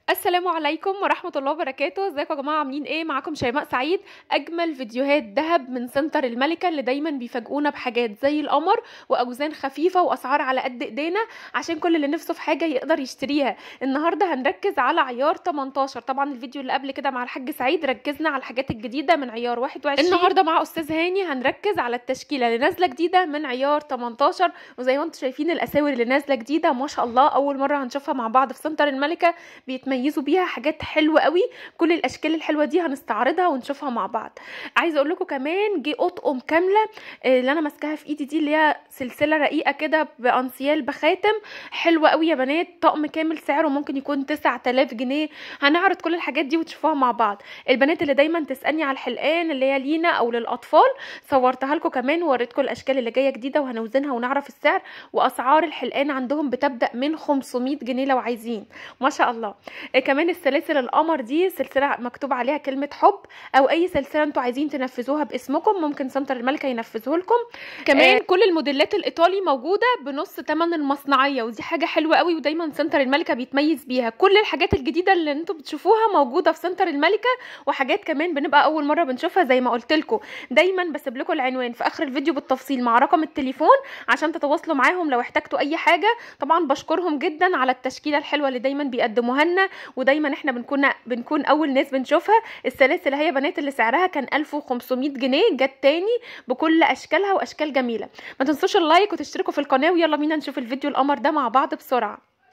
السلام عليكم ورحمة الله وبركاته ازيكم يا جماعة عاملين ايه معاكم شيماء سعيد اجمل فيديوهات دهب من سنتر الملكة اللي دايما بيفاجئونا بحاجات زي القمر واوزان خفيفة واسعار على قد ايدينا عشان كل اللي نفسه في حاجة يقدر يشتريها النهاردة هنركز على عيار 18 طبعا الفيديو اللي قبل كده مع الحاج سعيد ركزنا على الحاجات الجديدة من عيار 21 النهاردة مع استاذ هاني هنركز على التشكيلة اللي نازلة جديدة من عيار 18 وزي ما انتم شايفين الاساور اللي نازلة جديدة ما شاء الله اول مرة هنشوفها مع بعض في سنتر الملكة بيتميزوا بيها حاجات حلوه قوي كل الاشكال الحلوه دي هنستعرضها ونشوفها مع بعض عايزه اقول لكم كمان جه اطقم كامله اللي انا ماسكاها في ايدي دي اللي هي سلسله رقيقه كده بانسيال بخاتم حلوه قوي يا بنات طقم كامل سعره ممكن يكون 9000 جنيه هنعرض كل الحاجات دي وتشوفوها مع بعض البنات اللي دايما تسالني على الحلقان اللي هي لينا او للاطفال صورتها لكم كمان ووريتكم الاشكال اللي جايه جديده وهنوزنها ونعرف السعر واسعار الحلقان عندهم بتبدا من 500 جنيه لو عايزين ما شاء الله كمان السلاسل القمر دي سلسله مكتوب عليها كلمه حب او اي سلسله انتوا عايزين تنفذوها باسمكم ممكن سنتر الملكه ينفذه لكم كمان آه. كل الموديلات الايطالي موجوده بنص ثمن المصنعيه ودي حاجه حلوه قوي ودايما سنتر الملكه بيتميز بيها كل الحاجات الجديده اللي انتوا بتشوفوها موجوده في سنتر الملكه وحاجات كمان بنبقى اول مره بنشوفها زي ما قلت لكم دايما بسيب لكم العنوان في اخر الفيديو بالتفصيل مع رقم التليفون عشان تتواصلوا معاهم لو احتجتوا اي حاجه طبعا بشكرهم جدا على التشكيله الحلوه اللي دايما بيقدموها لنا ودايما احنا بنكون بنكون اول ناس بنشوفها السلاسل هي بنات اللي سعرها كان 1500 جنيه جت تاني بكل اشكالها واشكال جميله ما تنسوش اللايك وتشتركوا في القناه ويلا بينا نشوف الفيديو القمر ده مع بعض بسرعه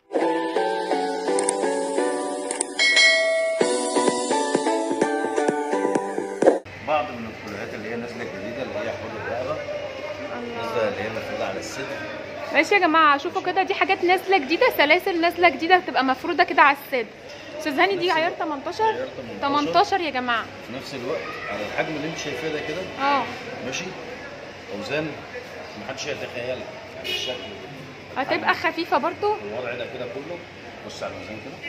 بعض من الكليات اللي هي نازله جديده اللي هي حوض الرقبه نازله اللي هي مفروضه على الصدر ماشي يا جماعه شوفوا كده دي حاجات نازله جديده سلاسل نازله جديده هتبقى مفروده كده على الصدر استاذ هاني دي عيار 18 عيار 18 يا جماعه في نفس الوقت على الحجم اللي انت شايفاه ده كده اه ماشي اوزان محدش يتخيلها يعني الشكل هتبقى خفيفه برضو الوضع ده كده كله بص على الميزان كده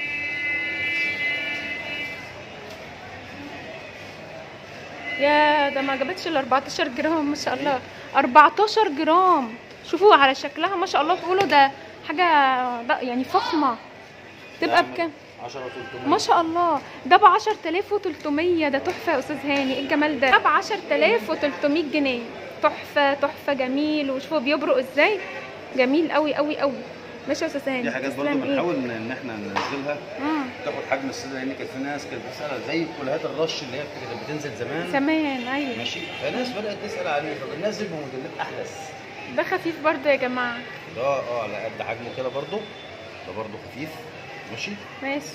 يا ده ما جابتش ال 14 جرام ما شاء الله 14 جرام شوفوا على شكلها ما شاء الله تقولوا ده حاجه ده يعني فخمه تبقى بكام 10 300 ما شاء الله ده ب 10300 ده تحفه يا استاذ هاني ايه الجمال ده ده ب 10300 جنيه تحفه تحفه جميل وشوفوا بيبرق ازاي جميل قوي قوي قوي ماشي يا استاذ هاني دي حاجات برضه تسلم إيه؟ بنحاول ان إن احنا ننزلها مم. تاخد حجم الصدر لان كانت في ناس كانت بتسالها زي كليات الرش اللي هي كانت بتنزل زمان زمان ايوه ماشي فناس بدات تسال عليه فبننزل بموديلات احدث ده خفيف برضه يا جماعه ده اه على قد حجمه كده برضه ده برضه خفيف ماشي ماشي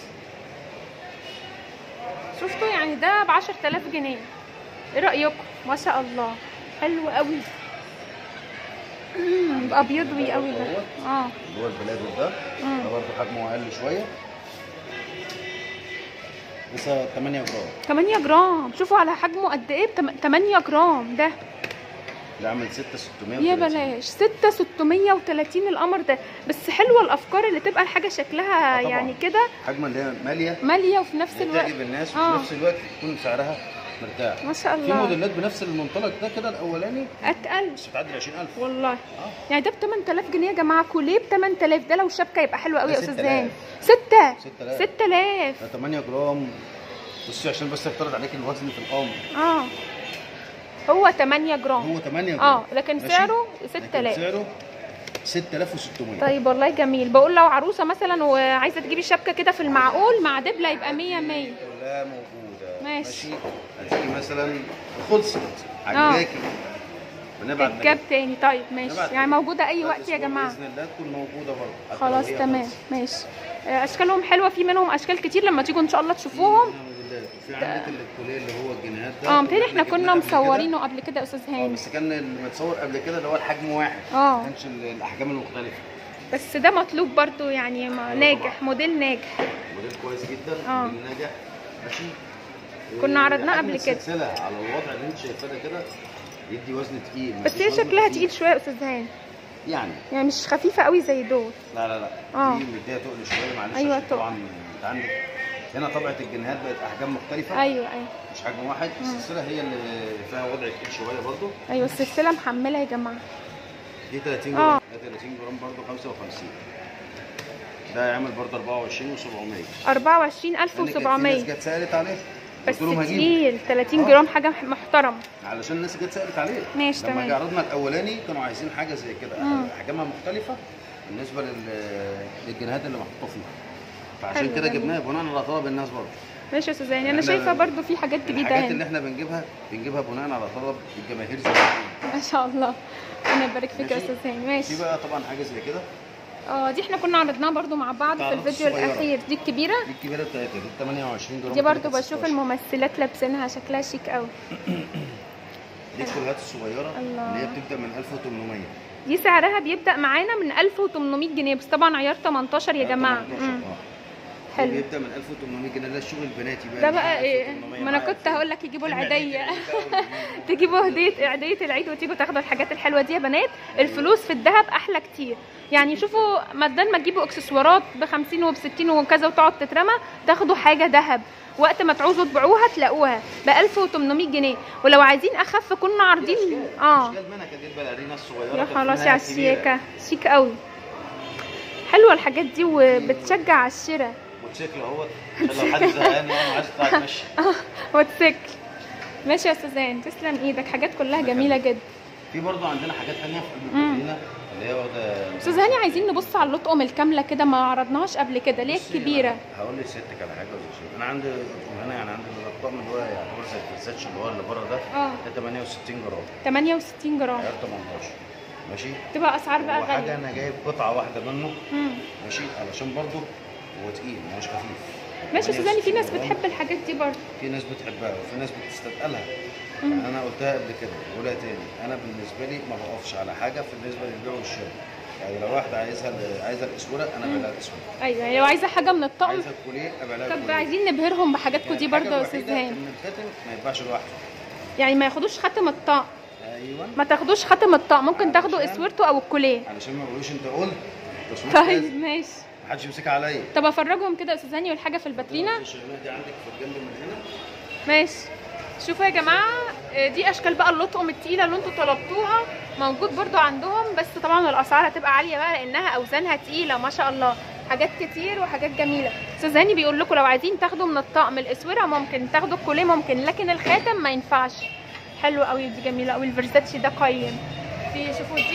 شفتوا يعني ده ب 10000 جنيه ايه رايكم ما شاء الله حلو قوي مم، يبقى بيضوي قوي ده اه اللي هو البلاد ده مم. ده برضه حجمه اقل شويه لسه 8 جرام 8 جرام شوفوا على حجمه قد ايه بتم- 8 جرام ده ده عامل 6 600 يا بلاش 6 630 القمر ده بس حلوه الافكار اللي تبقى الحاجه شكلها آه طبعاً. يعني كده حجم اللي هي ماليه ماليه وفي نفس اللي الوقت تعجب الناس آه. وفي نفس الوقت تكون سعرها مرتاح ما شاء في الله موديلات بنفس المنطلق ده كده الاولاني اتقل بس بتعدي 20000 والله اه يعني ده ب 8000 جنيه يا جماعه كوليه ب 8000 ده لو شبكه يبقى حلو قوي يا ده استاذ 6000. زين 6 6000 6000 ده 8 جرام بصي عشان بس افترض عليك الوزن في القمر اه هو 8 جرام هو 8 جرام اه لكن ماشي؟ سعره لكن 6000 سعره 6600 طيب والله جميل بقول لو عروسه مثلا وعايزه تجيبي شبكه كده في المعقول مع دبله يبقى 100 100 كلها موجوده ماشي. هتيجي مثلا خلصت عجباكي بنبعت تتجاب تاني طيب ماشي نبعت يعني موجوده اي بعد وقت يا أسبوع جماعه باذن الله تكون موجوده برضه حتى خلاص لو هي تمام خلصت. ماشي آه، اشكالهم حلوه في منهم اشكال كتير لما تيجوا ان شاء الله تشوفوهم منها موديلات. وفي عندك الكوليه اللي هو الجنيهات ده اه متهيألي اللي احنا كنا جبناه قبل كده. مصورينه قبل كده يا استاذ اه هاني بس كان المتصور قبل كده اللي هو الحجم واحد اه. ما كانش ال- الاحجام المختلفه بس ده مطلوب برضو يعني ما- ناجح موديل ناجح موديل كويس جدا اه. موديل ناجح ماشي كنا إيه، عرضناه حجم قبل كده. السلسله على الوضع اللي انت شايفاه ده كده يدي وزن تقيل بس مفيش هي وزن شكلها خفيف. تقيل شويه يا استاذ هاني يعني يعني مش خفيفه قوي زي دول لا لا لا اه. دي مديها تقل شويه معلش أيوة عشان تقل. طبعا انت عندك هنا طبعه الجنيهات بقت احجام مختلفه ايوه ايوه مش حجم واحد السلسله هي اللي فيها وضع تقيل شويه برضه ايوه السلسله محمله يا جماعه دي 30 اه. جرام ده 30 جرام برضه 55 ده عامل برضه 24 و700 24700 الناس جت سالت عليه بس قلت لهم هجيبه تقيل 30 آه. جرام حاجه محترمه علشان الناس جت سالت عليه ماشي، لما تمام. جه عرضنا الاولاني كانوا عايزين حاجه زي كده مم. احجامها مختلفه بالنسبه لل- للجنيهات اللي محطوطه فيها فعشان حلو، كده جميل. جبناها بناء على طلب الناس برضه ماشي يا استاذ هاني انا إحنا شايفه برضو في حاجات جديده الحاجات اللي هنا احنا بنجيبها بنجيبها بناء على طلب الجماهير زي ما بيقولوا. ما شاء الله ربنا يبارك فيك يا ماشي. استاذ هاني ماشي في بقى طبعا حاجه زي كده اه دي احنا كنا عرضناها برضو مع بعض في تعرض الفيديو صغيرة. الاخير دي الكبيره دي الكبيره بتاعتها دي 28 جرام دي برضو كده بشوف 16. الممثلات لابسينها شكلها شيك قوي دي الكلهات الصغيره الله. اللي هي بتبدا من 1800 دي سعرها بيبدا معانا من 1800 جنيه بس طبعا عيار 18 يا جماعه 18 مم. اه حلو. حلو بيبدا من 1800 جنيه ده الشغل البناتي بقى ده اللي بقى ايه 1800 ما انا معايا كنت هقول لك يجيبوا فيلم العيديه عيدية بقى تجيبوا هديه عيديه العيد وتيجوا تاخدوا الحاجات الحلوه دي يا بنات الفلوس في الذهب احلى كتير يعني شوفوا بدل ما تجيبوا اكسسوارات ب 50 وب 60 وكذا وتقعد تترمى تاخدوا حاجه ذهب وقت ما تعوزوا تبيعوها تلاقوها ب 1800 جنيه ولو عايزين اخف كنا عارضين اه اشكال منها كانت البلارينا الصغيره يا كانت خلاص منها يا كبيرة. الشياكه شيك قوي حلوه الحاجات دي وبتشجع على الشراء موتوسيكل اهوت عشان لو حد زهقان يعني عايز يطلع يتمشى موتوسيكل ماشي يا استاذان تسلم ايدك حاجات كلها جميله جدا في برضه عندنا حاجات ثانيه في مم. المدينه اللي هي واخده استاذ هاني عايزين نبص على اللطقم الكامله كده ما عرضناهاش قبل كده ليه بصي، الكبيره أنا هقول لسيادتك على حاجه ولا شيء انا عندي هنا يعني عندي الطقم اللي هو يعتبر زي الفرساتش اللي هو اللي بره ده اه ده 68 جرام 68 جرام عيار 18 ماشي تبقى اسعار بقى وحاجه غاليه انا جايب قطعه واحده منه مم. ماشي علشان برضه هو تقيل مش خفيف ماشي يا استاذ هاني في ناس 68 بتحب الحاجات دي برضه في ناس بتحبها وفي ناس بتستثقلها مم. يعني انا قلتها قبل كده بقولها تاني انا بالنسبه لي ما بقفش على حاجه بالنسبه للبيع والشراء يعني لو واحده عايزها عايزه الاسوره انا مم. ببيع الاسوره ايوه لو عايزه حاجه من الطقم عايزه الكوليه ابيع لها طب الكوليه. عايزين نبهرهم بحاجاتكم يعني دي الحاجة برضه يا استاذ الوحيدة هاني ان الخاتم ما يتباعش لوحده يعني ما ياخدوش خاتم الطقم ايوه ما تاخدوش خاتم الطقم ممكن تاخدوا علشان- اسورته او الكوليه علشان ما يقولوش انت قلت تصميم طيب كذا. ماشي ما حدش يمسكها عليا طب افرجهم كده يا استاذ هاني والحاجه في الباترينا الشغلانه دي عندك في الجنب من هنا ماشي شوفوا يا جماعه آه، دي اشكال بقى اللطقم التقيله اللي انتوا طلبتوها موجود برضو عندهم بس طبعا الاسعار هتبقى عاليه بقى لانها اوزانها تقيله ما شاء الله حاجات كتير وحاجات جميله استاذ هاني بيقول لكم لو عايزين تاخدوا من الطقم الاسوره ممكن تاخدوا الكوليه ممكن لكن الخاتم ما ينفعش حلو قوي دي جميله قوي الفيرزاتشي ده قيم في شوفوا دي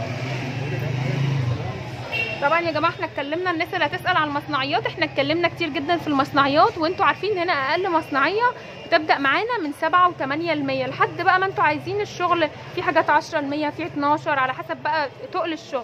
طبعا يا جماعه احنا اتكلمنا الناس اللي هتسال على المصنعيات احنا اتكلمنا كتير جدا في المصنعيات وانتوا عارفين هنا اقل مصنعيه بتبدا معانا من 7 و8 المية لحد بقى ما انتوا عايزين الشغل في حاجات 10 المية في 12 على حسب بقى تقل الشغل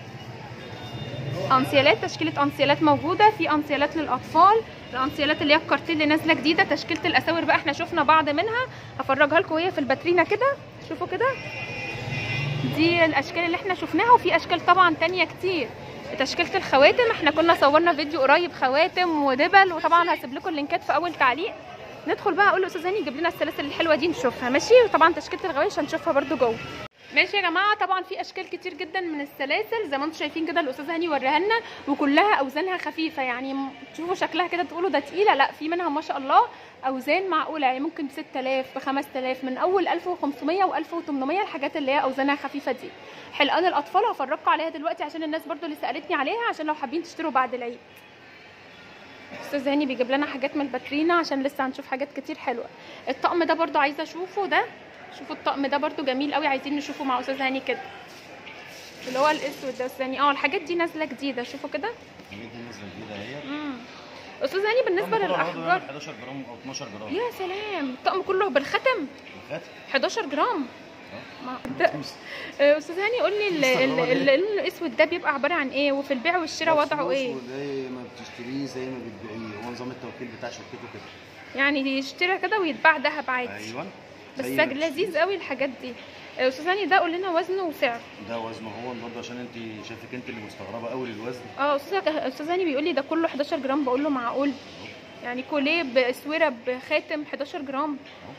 انسيالات تشكيله انسيالات موجوده في انسيالات للاطفال الانسيالات اللي هي الكارتين اللي نازله جديده تشكيله الاساور بقى احنا شفنا بعض منها هفرجها لكم وهي في الباترينا كده شوفوا كده دي الاشكال اللي احنا شفناها وفي اشكال طبعا تانية كتير تشكيله الخواتم احنا كنا صورنا فيديو قريب خواتم ودبل وطبعا هسيب لكم اللينكات في اول تعليق ندخل بقى اقول له استاذ هاني يجيب لنا السلاسل الحلوه دي نشوفها ماشي وطبعا تشكيله الغوايش هنشوفها برده جوه ماشي يا جماعه طبعا في اشكال كتير جدا من السلاسل زي ما انتم شايفين كده الاستاذ هاني وريها لنا وكلها اوزانها خفيفه يعني م- تشوفوا شكلها كده تقولوا ده تقيله لا في منها ما شاء الله اوزان معقوله يعني ممكن ب 6000 ب 5000 من اول 1500 و1800 الحاجات اللي هي اوزانها خفيفه دي حلقان الاطفال هفرجكم عليها دلوقتي عشان الناس برضو اللي سالتني عليها عشان لو حابين تشتروا بعد العيد استاذ هاني بيجيب لنا حاجات من الباترينا عشان لسه هنشوف حاجات كتير حلوه الطقم ده برضو عايزه اشوفه ده شوفوا الطقم ده برضو جميل قوي عايزين نشوفه مع استاذ هاني كده اللي هو الاسود ده استاذ هاني اه الحاجات دي نازله جديده شوفوا كده الحاجات دي نازله جديده اهي امم استاذ هاني بالنسبه الطقم كله برضه للاحجار بيعمل 11 جرام او 12 جرام يا سلام الطقم كله بالختم الخاتم 11 جرام اه. ما ده آه، استاذ هاني قول لي ال- ال- ال- اللون الاسود ده بيبقى عباره عن ايه وفي البيع والشراء وضعه فلوس ايه وزي ما بتشتريه زي ما بتبيعيه هو نظام التوكيل بتاع شركته كده يعني يشتري كده ويتباع ذهب عادي ايوه بس زي ما لذيذ بتشتريه. قوي الحاجات دي آه، استاذ هاني ده قول لنا وزنه وسعره ده وزنه هو برضه عشان انت شايفك انت اللي مستغربه قوي للوزن اه استاذ استاذ هاني بيقول لي ده كله 11 جرام بقول له معقول يعني كوليه باسوره بخاتم 11 جرام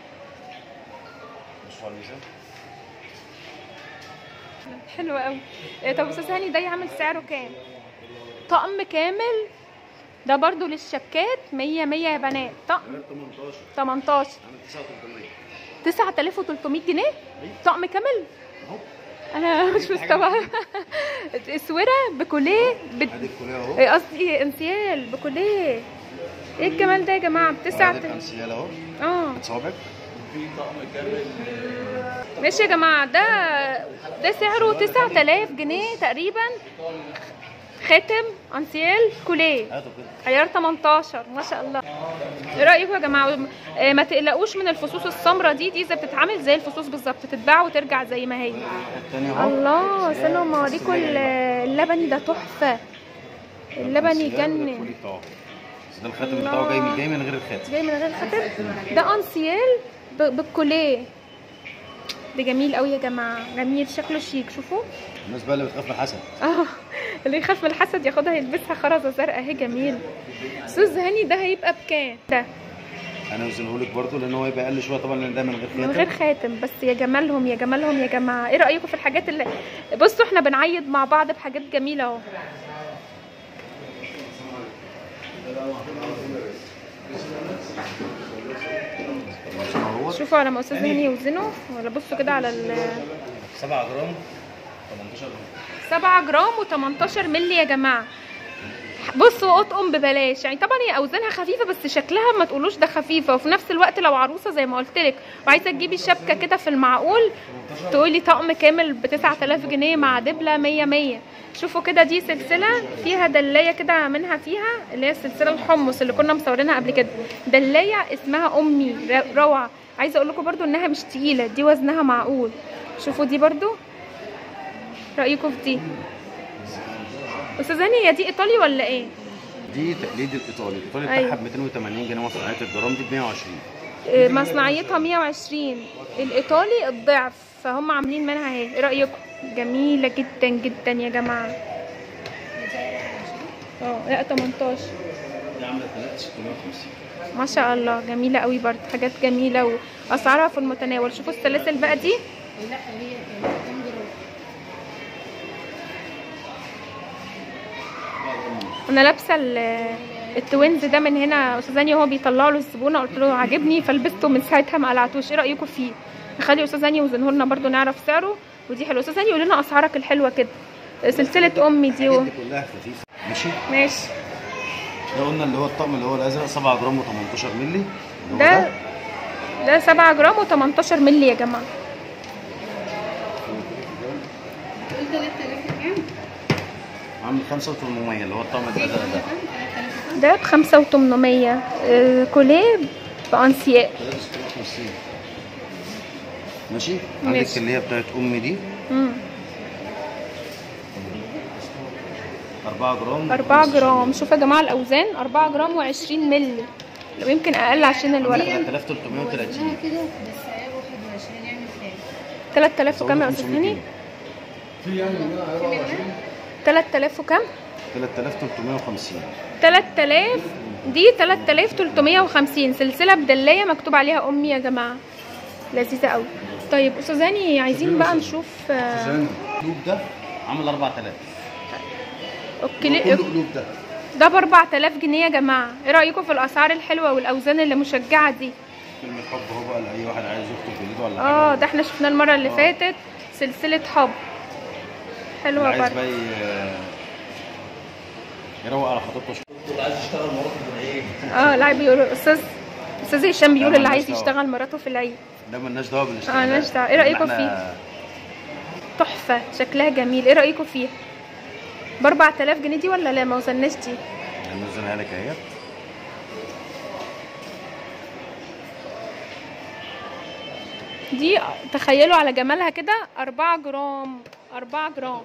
بصوا على الميزان حلو قوي آه، طب استاذ هاني ده يعمل سعره كام طقم كامل ده برضو للشبكات 100 100 يا بنات طقم غير 18 18 عامل 9300 9300 جنيه أيوة. طقم كامل اهو انا مش مستوعبه اسوره بكوليه بت... ادي الكليه اهو إيه قصدي انسيال بكوليه ايه الجمال ده يا جماعه بتسعة ادي الانسيال اهو اه صوابعك ماشي يا جماعه ده ده سعره 9000 جنيه تقريبا خاتم انسيال كوليه هاتوا كده عيار 18 ما شاء الله ايه رايكم يا جماعه آه، ما تقلقوش من الفصوص السمراء دي دي زي بتتعمل زي الفصوص بالظبط تتباع وترجع زي ما هي التاني اهو الله استنوا ما اوريكم ال- اللبني ده تحفه اللبني الأنسيال جنن والكولي بتاعه. بس ده الخاتم بتاعه جاي من جاي من غير الخاتم جاي من غير خاتم ده انسيال ب- بالكوليه ده جميل قوي يا جماعه جميل شكله شيك شوفوا الناس بقى اللي بتخاف من الحسد اه اللي يخاف من الحسد ياخدها يلبسها خرزه زرقاء اهي جميل استاذ هاني ده هيبقى بكام ده انا اوزنه لك برضه لان هو يبقى اقل شويه طبعا لان ده من غير من خاتم غير خاتم بس يا جمالهم يا جمالهم يا جماعه ايه رايكم في الحاجات اللي بصوا احنا بنعيد مع بعض بحاجات جميله اهو هو شوفوا على ما استاذ هاني يوزنه ولا بصوا كده على ال 7 جرام 18 جرام 7 جرام و18 مللي يا جماعه بصوا اطقم ببلاش يعني طبعا هي اوزانها خفيفه بس شكلها ما تقولوش ده خفيفه وفي نفس الوقت لو عروسه زي ما قلت لك وعايزه تجيبي شبكه كده في المعقول تقولي طقم كامل ب 9000 جنيه مع دبله 100 100 شوفوا كده دي سلسله فيها دلايه كده منها فيها اللي هي السلسله الحمص اللي كنا مصورينها قبل كده دلايه اسمها امي ر- روعه عايزه اقول لكم برده انها مش تقيله دي وزنها معقول شوفوا دي برده رايكم في دي استاذ هاني هي دي ايطالي ولا ايه دي تقليد الايطالي الايطالي أيوة. بتاعها ب 280 جنيه مصنعيه الجرام دي ب 120 إيه، مصنعيتها 120 الايطالي الضعف فهم عاملين منها اهي ايه رايكم جميله جدا جدا يا جماعه اه لا 18 دي عامله 3650 ما شاء الله جميله قوي برضه حاجات جميله واسعارها في المتناول شوفوا السلاسل بقى دي لا هي كام جرام انا لابسه ال- التوينز ده من هنا استاذ هاني وهو بيطلعوا له الزبونه قلت له عاجبني فلبسته من ساعتها ما قلعتوش ايه رايكم فيه نخلي استاذ هاني يوزنه لنا برده نعرف سعره ودي حلوه استاذ هاني يقول لنا اسعارك الحلوه كده سلسله امي دي و... الحاجات دي كلها خفيفه ماشي ماشي ده قلنا اللي هو الطقم اللي هو الازرق 7 جرام و18 مللي اللي هو ده ده 7 جرام و18 مللي يا جماعه قلت 3000 كام؟ عامل 5800 اللي هو الطقم الازرق ده ده ب 5800 آه، كوليه بانسياء 350 ماشي عندك ماشي. اللي هي بتاعت امي دي مم. 4 جرام 4 جرام شوفوا يا جماعه الاوزان 4 جرام و20 مللي لو يمكن اقل عشان الورق 3330 وزنها كده بس عيار 21 يعمل كام؟ 3000 وكام يا استاذ هاني 3000 وكام 3350 3000 دي 3350 سلسله بدلايه مكتوب عليها امي يا جماعه لذيذه قوي طيب استاذ هاني عايزين بقى نشوف آه، قلوب ده عامل 4000 اوكي كله قلوب ده ده ب 4000 جنيه يا جماعه ايه رايكم في الاسعار الحلوه والاوزان اللي مشجعه دي كلمة حب هو بقى لأي واحد عايز يخطب جديد ولا اه حاجة ده احنا شفناه المره اللي آه. فاتت سلسله حب اللي حلوه عايز برضه بقى ي- يروق على خطيبته شوية اه لا بيقولوا استاذ استاذ هشام بيقول لا، اللي مالناش عايز دعوة. يشتغل مراته في العيد ده مالناش دعوة بالاشتغال آه، مالناش دعوة. إيه رأيكم إحنا تحفه شكلها جميل ايه رايكم فيها ب 4000 جنيه دي ولا لا ما وصلناش دي هنوزنها لك اهيت دي تخيلوا على جمالها كده 4 جرام 4 جرام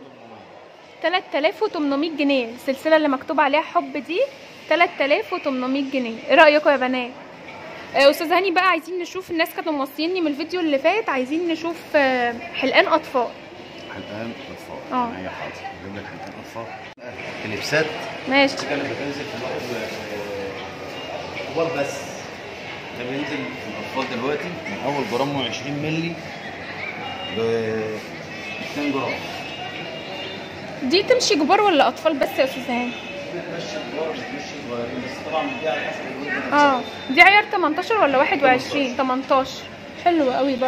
3800 جنيه السلسله اللي مكتوب عليها حب دي 3800 جنيه ايه رايكم يا بنات آه، استاذ هاني بقى عايزين نشوف الناس كانوا موصيني من الفيديو اللي فات عايزين نشوف آه، حلقان اطفال حلقان اطفال آه. هي حاضر نجيب لك حلقان اطفال كليبسات ماشي دي كانت بتنزل في الواحد كبار بس ده بينزل في الاطفال دلوقتي من اول جرام و20 مللي ب 2 جرام دي تمشي كبار ولا اطفال بس يا استاذ هاني بتمشي كبار بتمشي صغيرين بس طبعا دي على حسب الوزن اه دي عيار 18 ولا 21 18 حلو قوي برضه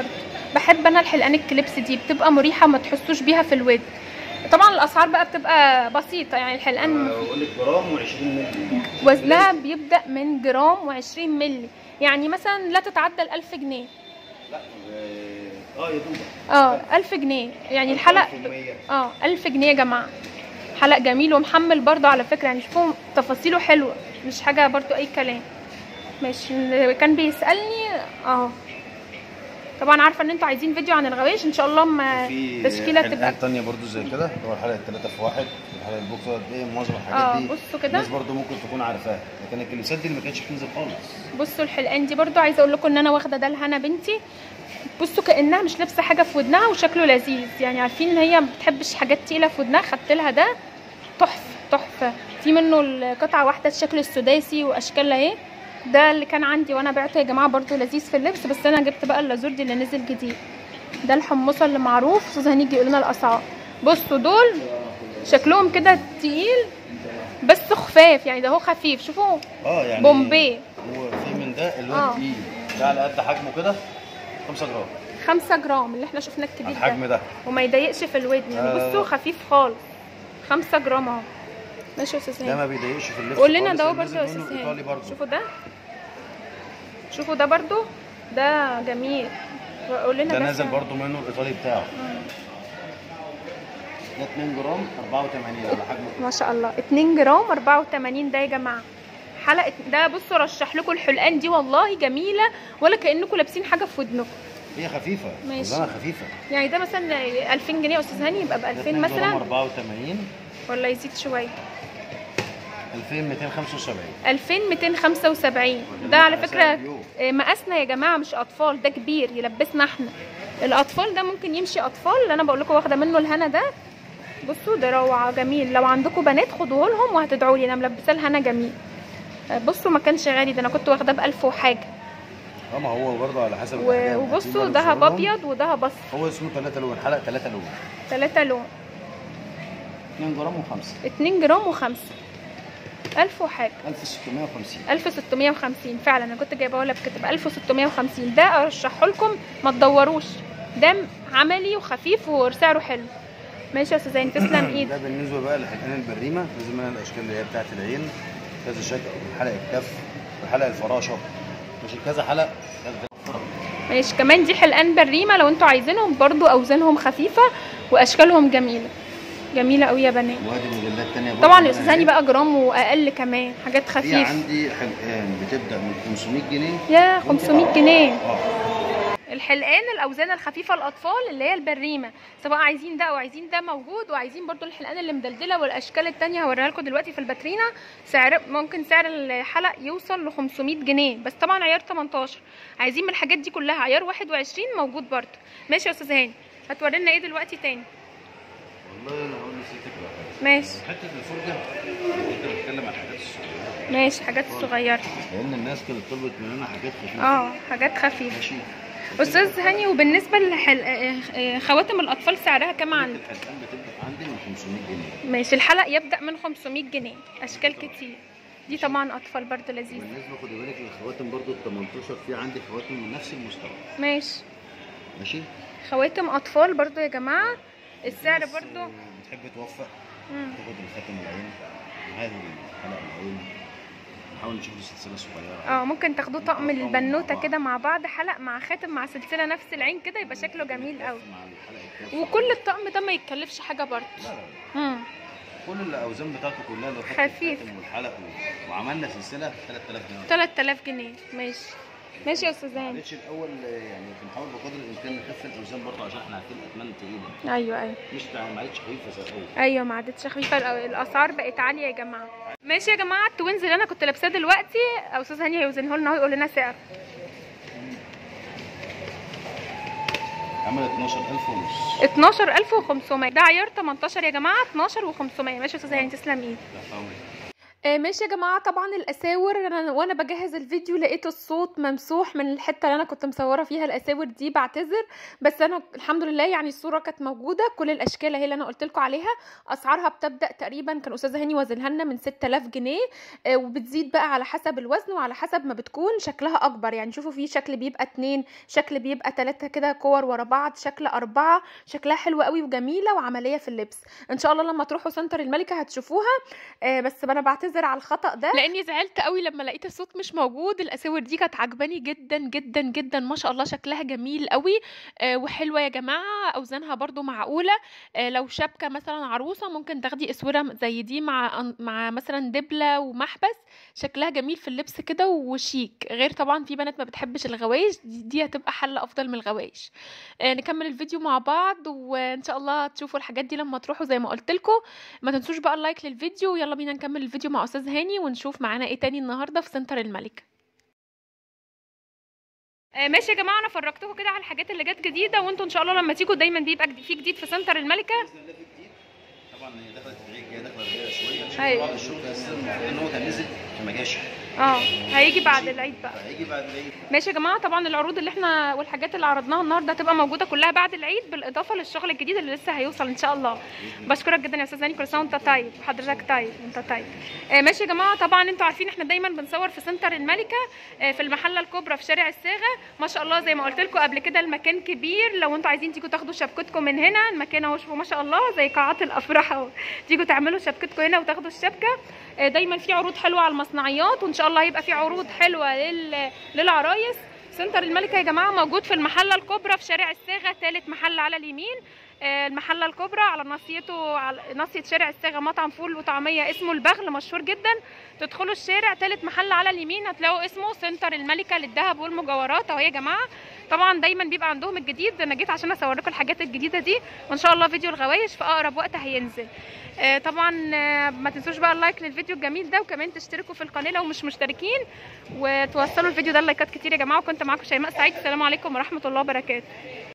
بحب انا الحلقان الكليبس دي بتبقى مريحه ما تحسوش بيها في الود طبعا الاسعار بقى بتبقى بسيطه يعني الحلقان بقول لك جرام و20 مللي وزنها بيبدا من جرام و20 مللي يعني مثلا لا تتعدى ال 1000 جنيه لا اه يا دوبك اه 1000 جنيه يعني الحلق 1100. اه 1000 جنيه يا جماعه حلق جميل ومحمل برضو على فكره يعني شوفوا تفاصيله حلوه مش حاجه برضو اي كلام ماشي اللي كان بيسالني اه طبعا عارفه ان انتوا عايزين فيديو عن الغوايش ان شاء الله ما في تشكيله تبقى حلقات تانية برضو زي كده اللي هو الحلقه الثلاثة في واحد الحلقه البوكسر دي معظم الحاجات اه دي بصوا كده الناس برضو ممكن تكون عارفاها لكن الكليسات دي اللي ما كانتش بتنزل خالص بصوا الحلقان دي برضو عايزه اقول لكم ان انا واخده ده لهنا بنتي بصوا كانها مش لابسه حاجه في ودنها وشكله لذيذ يعني عارفين ان هي ما بتحبش حاجات تقيله في ودنها خدت لها ده تحفه تحفه في منه القطعه واحده الشكل السداسي واشكال اهي ده اللي كان عندي وانا بعته يا جماعه برضو لذيذ في اللبس بس انا جبت بقى اللازوردي اللي نزل جديد ده الحمصه اللي معروف استاذ هنيجي يقول لنا الاسعار بصوا دول شكلهم كده تقيل بس خفاف يعني ده هو خفيف شوفوا اه يعني بومبي هو في من ده اللي آه. هو تقيل ده على قد حجمه كده 5 جرام 5 جرام اللي احنا شفناه على الكبير ده الحجم ده وما يضايقش في الودن يعني آه. بصوا خفيف خالص 5 جرام اهو ماشي يا استاذ ده هاني ما بيضايقش في اللبس قول لنا خالص، ده هو اللي برضه يا نازل منه استاذ ايطالي هاني برضه شوفوا ده شوفوا ده برضه ده جميل قول لنا ده ده نازل سعر. برضه منه الايطالي بتاعه مم. ده 2 جرام 84 على حجمه ما شاء الله 2 جرام 84 ده يا جماعه حلقه ده بصوا رشح لكم الحلقان دي والله جميله ولا كانكم لابسين حاجه في ودنكم هي خفيفه ماشي. وزنها خفيفه يعني ده مثلا 2000 جنيه يا استاذ هاني يبقى ب ده 2000 2 جرام مثلا 84 ولا يزيد شويه 2275 2275 ده على فكره آه، مقاسنا يا جماعه مش اطفال ده كبير يلبسنا احنا الاطفال ده ممكن يمشي اطفال اللي انا بقول لكم واخده منه الهنا ده بصوا ده روعه جميل لو عندكم بنات خدوه لهم وهتدعوا لي انا ملبساه الهنا جميل آه، بصوا ما كانش غالي ده انا كنت واخداه ب 1000 وحاجه اه ما هو برضه على حسب و- الحاجات. وبصوا في دهب برضه ابيض ودهب اصفر هو اسمه 3 لون حلقه 3 لون 3 لون 2 جرام و5 2 جرام و5 1000 وحاجه 1650 1650 فعلا انا كنت جايباه لك كتب 1650 ده ارشحه لكم ما تدوروش ده عملي وخفيف وسعره حلو ماشي يا استاذ زين تسلم ايدك ده بالنسبه بقى للحلقان البريمه لازم منها الاشكال اللي هي بتاعت العين كذا شكل حلق الكف وحلق الفراشه مش كذا حلق كذا ماشي كمان دي حلقان بريمه لو انتوا عايزينهم برضو اوزانهم خفيفه واشكالهم جميله جميله قوي يا بنات وادي موديلات تانية برضه طبعا يا منها استاذ هاني إيه؟ بقى جرام واقل كمان حاجات في خفيفه عندي حلقان بتبدا من 500 جنيه يا 500 جنيه اه الحلقان الاوزان الخفيفه الاطفال اللي هي البريمه سواء عايزين ده او عايزين ده موجود وعايزين برضو الحلقان اللي مدلدله والاشكال التانية هوريها لكم دلوقتي في الباترينا سعر ممكن سعر الحلق يوصل ل 500 جنيه بس طبعا عيار 18 عايزين من الحاجات دي كلها عيار 21 موجود برضو ماشي يا استاذ هاني هتوري لنا ايه دلوقتي تاني والله انا هقول نسيتك على حاجه ماشي حته الفرجه كنت بتكلم عن الحاجات الصغيره ماشي حاجات صغيره لان الناس كانت طلبت مننا حاجات خفيفه اه حاجات خفيفه ماشي استاذ هاني وبالنسبه لخواتم الاطفال سعرها كام عندك الحلقان بتبدا عندي من 500 جنيه ماشي الحلق يبدأ من 500 جنيه أشكال كتير دي طبعا أطفال برضه لذيذ بالنسبه خدي بالك للخواتم برضو ال 18 في عندي خواتم من نفس المستوى ماشي ماشي خواتم أطفال برضه يا جماعة السعر الناس، برضه آه، بتحب توفق مم. تاخد الخاتم العين معاها الحلقه العين نحاول نشوف له سلسله صغيره اه ممكن تاخدوه طقم طقم مع البنوتة بعض. كده مع بعض حلق مع خاتم مع سلسلة نفس العين كده يبقى شكله جميل قوي مع الحلقه الكاف. وكل الطقم ده ما يتكلفش حاجة برضه لا لا لا. مم. كل الاوزان بتاعته كلها لو خدت خفيف. الخاتم والحلق و- وعملنا سلسله 3000 جنيه 3000 جنيه ماشي ماشي يا أستاذ هاني معلش الاول آه، يعني بنحاول بقدر الامكان نخف الاوزان برضه عشان احنا عارفين الاثمان تقيله أيوه أيوه مش ما عادتش خفيفه زي الاول ايوه ما عادتش خفيفه الأو- الاسعار بقت عاليه يا جماعه ماشي يا جماعه التوينز اللي انا كنت لابساه دلوقتي او استاذ هاني هيوزنه لنا ويقول لنا سعر عمل 12000 ونص 12500 ده عيار 18 يا جماعه 12 و500 ماشي يا استاذ هاني تسلم ايدك لا حول آه ماشي يا جماعة طبعا الأساور أنا وأنا بجهز الفيديو لقيت الصوت ممسوح من الحتة اللي أنا كنت مصورة فيها الأساور دي بعتذر بس أنا الحمد لله يعني الصورة كانت موجودة كل الأشكال هي اللي أنا قلت لكم عليها أسعارها بتبدأ تقريبا كان أستاذة هاني وزنها لنا من 6000 جنيه آه وبتزيد بقى على حسب الوزن وعلى حسب ما بتكون شكلها أكبر يعني شوفوا في شكل بيبقى اتنين شكل بيبقى تلاتة كده كور ورا بعض شكل أربعة شكلها حلو قوي وجميلة وعملية في اللبس إن شاء الله لما تروحوا سنتر الملكة هتشوفوها آه بس انا بعتذر على الخطا ده لاني زعلت قوي لما لقيت الصوت مش موجود الاساور دي كانت عجباني جدا جدا جدا ما شاء الله شكلها جميل قوي آه وحلوه يا جماعه اوزانها برضو معقوله آه لو شبكه مثلا عروسه ممكن تاخدي اسوره زي دي مع مع مثلا دبله ومحبس شكلها جميل في اللبس كده وشيك غير طبعا في بنات ما بتحبش الغوايش دي, دي هتبقى حل افضل من الغوايش آه نكمل الفيديو مع بعض وان شاء الله تشوفوا الحاجات دي لما تروحوا زي ما قلت لكم ما تنسوش بقى اللايك للفيديو ويلا بينا نكمل الفيديو مع استاذ هاني ونشوف معانا ايه تاني النهارده في سنتر الملك آه ماشي يا جماعه انا فرجتكم كده على الحاجات اللي جت جديده وانتوا ان شاء الله لما تيجوا دايما بيبقى جديد- في جديد في سنتر الملكه باذن الله في جديد طبعا هي دخلت العيد جايه داخله العيد شويه عشان أيوة. طبعا الشغل اساسا المفروض ان هو كان نزل فما جاش اه هيجي بعد العيد بقى فهيجي بعد العيد ماشي يا جماعه طبعا العروض اللي احنا والحاجات اللي عرضناها النهارده هتبقى موجوده كلها بعد العيد بالاضافه للشغل الجديد اللي لسه هيوصل ان شاء الله بشكرك جدا يا استاذ هاني كل سنه وانت طيب وحضرتك طيب وانت طيب آه ماشي يا جماعه طبعا انتوا عارفين احنا دايما بنصور في سنتر الملكه آه في المحله الكبرى في شارع الصاغه ما شاء الله زي ما قلت لكم قبل كده المكان كبير لو انتوا عايزين تيجوا تاخدوا شبكتكم من هنا المكان اهو شوفوا ما شاء الله زي قاعات الافراح اهو تيجوا تعملوا شبكتكم هنا وتاخدوا الشبكه آه دايما في عروض حلوه على المصنعيات وان شاء الله هيبقى في عروض حلوه لل... للعرايس سنتر الملكه يا جماعه موجود في المحله الكبرى في شارع الصاغه ثالث محل على اليمين آه، المحله الكبرى على ناصيته على ناصيه شارع الصاغه مطعم فول وطعميه اسمه البغل مشهور جدا تدخلوا الشارع ثالث محل على اليمين هتلاقوا اسمه سنتر الملكه للذهب والمجوهرات اهو يا جماعه طبعا دايما بيبقى عندهم الجديد انا جيت عشان اصور لكم الحاجات الجديده دي وان شاء الله فيديو الغوايش في اقرب وقت هينزل آه، طبعا آه، ما تنسوش بقى اللايك للفيديو الجميل ده وكمان تشتركوا في القناه لو مش مشتركين وتوصلوا الفيديو ده لايكات كتير يا جماعه وكنت معاكم شيماء سعيد السلام عليكم ورحمه الله وبركاته